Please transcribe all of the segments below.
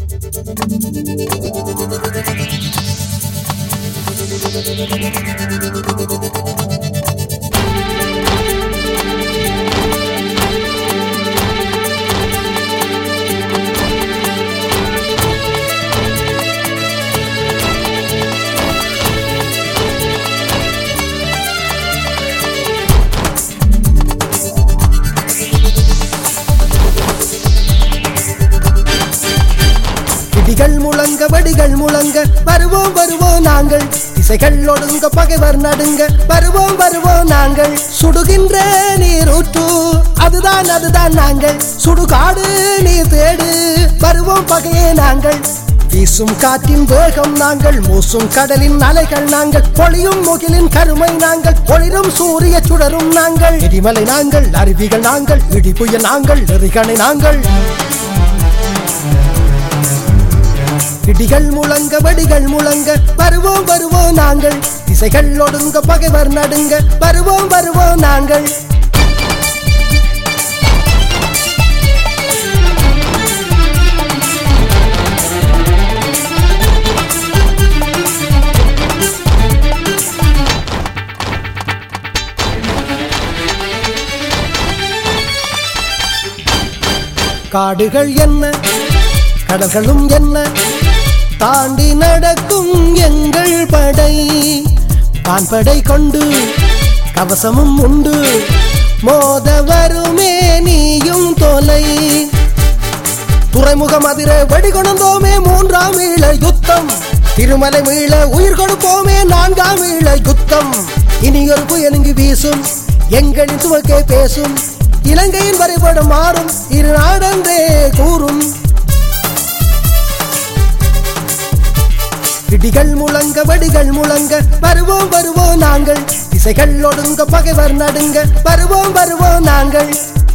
இடிகள் முழங்க வடிகள் முழங்க வருவோம் வருவோம் நாங்கள் திசைகள் ஒடுங்க பகைவர் நடுங்க வருவோம் வருவோம் நாங்கள் சுடுகின்ற நீர் ஊற்று அதுதான் அதுதான் நாங்கள் சுடுகாடு நீர் தேடு வருவோம் பகையே நாங்கள் வீசும் காற்றின் வேகம் நாங்கள் மூசும் கடலின் அலைகள் நாங்கள் பொழியும் முகிலின் கருமை நாங்கள் பொழிரும் சூரிய சுடரும் நாங்கள் இடிமலை நாங்கள் அருவிகள் நாங்கள் இடி புயல் நாங்கள் நெறிகணை நாங்கள் இடிகள் முழங்க வடிகள் முழங்க வருவோம் வருவோம் நாங்கள் திசைகள் ஒடுங்க பகைவர் நடுங்க வருவோம் வருவோம் நாங்கள் காடுகள் என்ன கடல்களும் என்ன தாண்டி நடக்கும் எங்கள் படை பான்படை கொண்டு கவசமும் உண்டு மோத வருமே நீயும் தொலை துறைமுகம் அதிர வெடிகொணந்தோமே மூன்றாம் ஈழ யுத்தம் திருமலை மீள உயிர் கொடுப்போமே நான்காம் ஈழ யுத்தம் இனி ஒரு புயலுங்கி வீசும் எங்களின் துவக்கே பேசும் இலங்கையின் வரைபடம் மாறும் இரு நாடன்றே கூறும் இடிகள் முழங்க வடிகள் முழங்க வருவோம் வருவோம் நாங்கள் திசைகள் ஒடுங்க பகைவர் நடுங்க வருவோம் வருவோம் நாங்கள்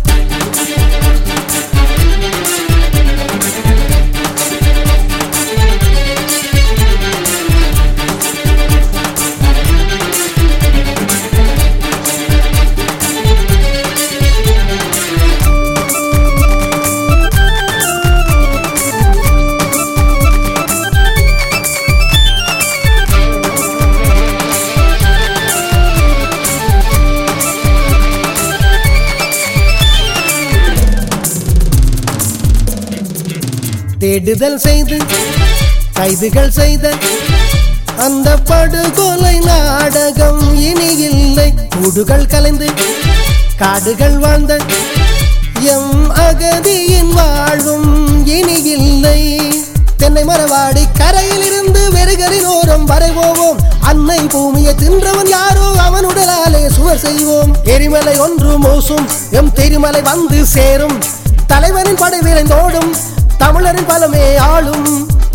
தேடுதல் செய்து கைதுகள் செய்த அந்த படுகொலை நாடகம் இனி இல்லை கூடுகள் கலைந்து காடுகள் வாழ்ந்த எம் அகதியின் வாழ்வும் இனி இல்லை தென்னை மரவாடி கரையில் இருந்து வெறுகரின் ஓரம் வரைவோம் அன்னை பூமியை தின்றவன் யாரோ அவன் உடலாலே சுவர் செய்வோம் எரிமலை ஒன்று மோசும் எம் தெரிமலை வந்து சேரும் தலைவனின் படை விரைந்தோடும் தமிழரின் பலமே ஆளும்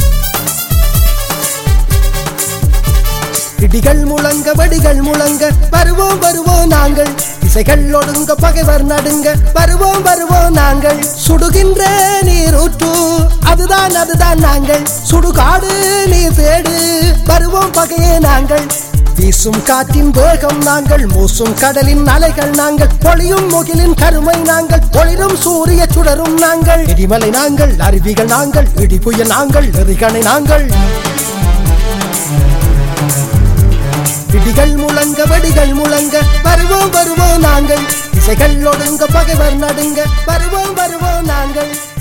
இடிகள் முழங்க வடிகள் முழங்க வருவோம் வருவோம் நாங்கள் திசைகள் ஒடுங்க பகைவர் நடுங்க வருவோம் வருவோம் நாங்கள் சுடுகின்ற நீர் ஊற்று அதுதான் அதுதான் நாங்கள் சுடுகாடு நீர் தேடு வருவோம் பகையே நாங்கள் வீசும் காற்றின் வேகம் நாங்கள் மூசும் கடலின் அலைகள் நாங்கள் பொழியும் முகிலின் கருமை நாங்கள் பொழிரும் சூரிய சுடரும் நாங்கள் இடிமலை நாங்கள் அருவிகள் நாங்கள் இடி புயல் நாங்கள் நெறிகணை நாங்கள் இடிகள் முழங்க வடிகள் முழங்க வருவோம் வருவோம் நாங்கள் திசைகள் ஒடுங்க பகைவர் நடுங்க வருவோம் வருவோம் நாங்கள்